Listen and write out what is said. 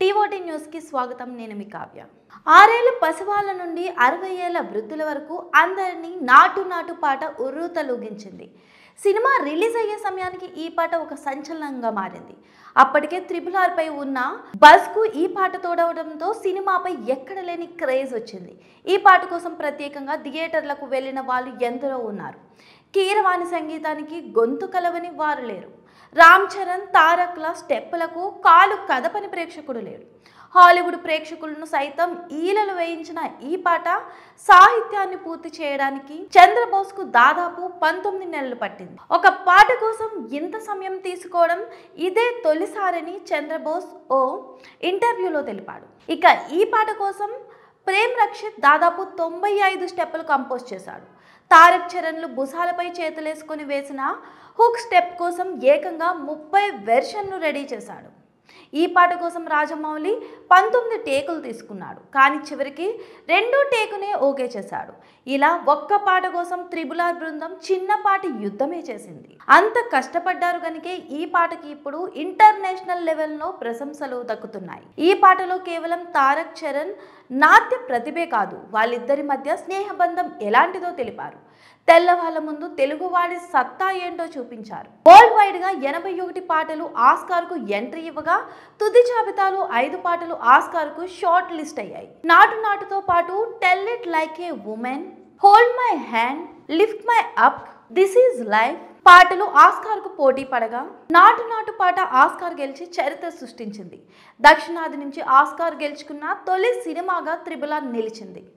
TOT న్యూస్కి స్వాగతం నేను మీ కావ్య ఆరేళ్ల పసివాళ్ళ నుండి అరవై ఏళ్ల వృద్ధుల వరకు అందరినీ నాటు నాటు పాట ఉర్రూతలూగించింది సినిమా రిలీజ్ అయ్యే సమయానికి ఈ పాట ఒక సంచలనంగా మారింది అప్పటికే త్రిపుల్ ఆర్పై ఉన్న బస్కు ఈ పాట తోడవడంతో సినిమాపై ఎక్కడ లేని క్రేజ్ వచ్చింది ఈ పాట కోసం ప్రత్యేకంగా థియేటర్లకు వెళ్ళిన వాళ్ళు ఎందరో ఉన్నారు కీరవాణి సంగీతానికి గొంతు కలవని వారు లేరు రామ్ చరణ్ తారక్ల స్టెప్పులకు కాలు కదపని ప్రేక్షకుడు లేడు హాలీవుడ్ ప్రేక్షకులను సైతం ఈలలు వేయించిన ఈ పాట సాహిత్యాన్ని పూర్తి చేయడానికి చంద్రబోస్కు దాదాపు పంతొమ్మిది నెలలు పట్టింది ఒక పాట కోసం ఇంత సమయం తీసుకోవడం ఇదే తొలిసారని చంద్రబోస్ ఓ ఇంటర్వ్యూలో తెలిపాడు ఇక ఈ పాట కోసం ప్రేమ్ రక్షిత్ దాదాపు తొంభై ఐదు స్టెప్పులు కంపోజ్ చేశాడు తారక్ చరణ్లు భుజాలపై చేతులేసుకొని వేసిన హుక్ స్టెప్ కోసం ఏకంగా ముప్పై వెర్షన్లు రెడీ చేశాడు ఈ పాట కోసం రాజమౌళి పంతొమ్మిది టేకులు తీసుకున్నాడు కానీ చివరికి రెండో టేకునే ఓకే చేశాడు ఇలా ఒక్క పాట కోసం త్రిబులార్ బృందం చిన్నపాటి యుద్ధమే చేసింది అంత కష్టపడ్డారు కనుకే ఈ పాటకి ఇప్పుడు ఇంటర్నేషనల్ లెవెల్లో ప్రశంసలు దక్కుతున్నాయి ఈ పాటలో కేవలం తారక్ చరణ్ నాట్య ప్రతిభే కాదు వాళ్ళిద్దరి మధ్య స్నేహబంధం ఎలాంటిదో తెలిపారు తెల్లవాళ్ళ ముందు తెలుగువాడి సత్తా ఏంటో చూపించారు వరల్డ్ వైడ్ గా ఎనభై ఒకటి పాటలు ఆస్కార్ కు ఎంట్రీ ఇవ్వగా తుది జాబితాలో ఐదు పాటలు ఆస్కార్ కు షార్ట్ లిస్ట్ అయ్యాయి నాటు నాటుతో పాటు tell it like a woman hold my hand lift my up this is life పాటలు ఆస్కార్ కు పోటీ పడగా నాటు నాటు పాట ఆస్కార్ గెలిచి చరిత్ర సృష్టించింది దక్షిణాది నుంచి ఆస్కార్ గెలుచుకున్న తొలి సినిమాగా త్రిబుల నిలిచింది